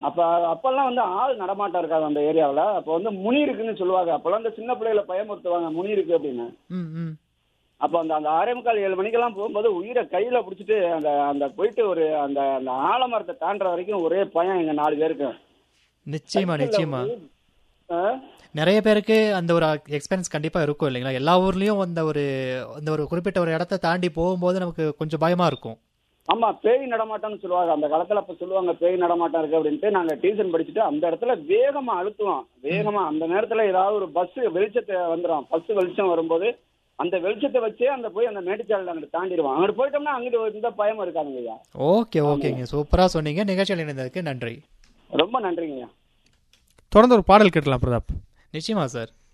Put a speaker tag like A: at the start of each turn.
A: அப்ப அப்பெல்லாம் வந்து ஆள் நடமாட்டம் இருக்காது அந்த ஏரியாவுல அப்ப வந்து முனி இருக்குன்னு சொல்லுவாங்க அப்பெல்லாம் இந்த சின்ன பிள்ளைகளை பயமுறுத்துவாங்க முனி இருக்கு அப்படின்னு
B: ம் ம்
A: அப்ப அந்த அந்த ஆறே முக்கால் ஏழு மணிக்கெல்லாம் போகும்போது உயிரை கையில பிடிச்சிட்டு அந்த அந்த போயிட்டு ஒரு அந்த அந்த ஆலமரத்தை தாண்டுற வரைக்கும் ஒரே பயம் எங்க நாலு பேருக்கு
B: நிச்சயமா நிச்சயமா
A: ஆ?
B: நிறைய பேருக்கு அந்த ஒரு எக்ஸ்பீரியன்ஸ் கண்டிப்பா இருக்கும் இல்லைங்களா எல்லா ஊர்லயும் அந்த ஒரு அந்த ஒரு குறிப்பிட்ட ஒரு இடத்த தாண்டி போகும்போது நமக்கு கொஞ்சம் பயமா இருக்கும்
A: ஆமா பேய் நடமாட்டம்னு சொல்லுவாங்க அந்த காலத்துல அப்ப சொல்லுவாங்க பேய் நடமாட்டம் இருக்கு அப்படின்ட்டு நாங்க டியூஷன் படிச்சுட்டு அந்த இடத்துல வேகமா அழுத்துவோம் வேகமா அந்த நேரத்துல ஏதாவது ஒரு பஸ் வெளிச்சத்தை வந்துடும் பஸ் வெளிச்சம் வரும்போது அந்த வெளிச்சத்தை வச்சே அந்த போய் அந்த மேட்டுச்சாலையில அங்கிட்டு தாண்டிடுவோம் அங்கிட்டு போயிட்டோம்னா அங்கிட்டு எந்த பயமும் இருக்காதுங்க ஐயா
B: ஓகே ஓகேங்க சூப்பரா சொன்னீங்க நிகழ்ச்சியில் இணைந்ததுக்கு நன்றி
A: ரொம்ப நன்றிங்க ஐயா
C: தொடர்ந்து ஒரு பாடல் கேட்டலாம் பிரதாப்
B: நிச்சயமா சார்